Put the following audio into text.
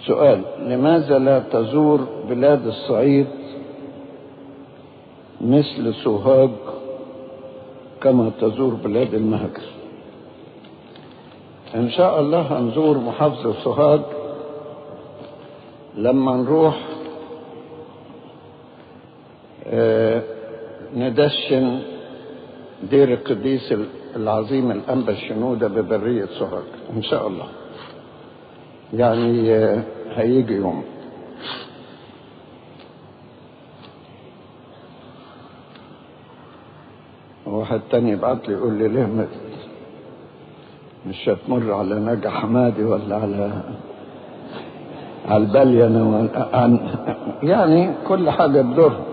سؤال لماذا لا تزور بلاد الصعيد مثل سوهاج كما تزور بلاد المهجر ان شاء الله هنزور محافظة سوهاج لما نروح آه ندشن دير القديس العظيم الأنبا الشنودة ببرية سوهاج إن شاء الله يعني آه هيجي يوم واحد تاني يبعت لي يقول لي ليه مش هتمر على نجا حمادي ولا على على البلينة ولا عن يعني كل حاجة تضر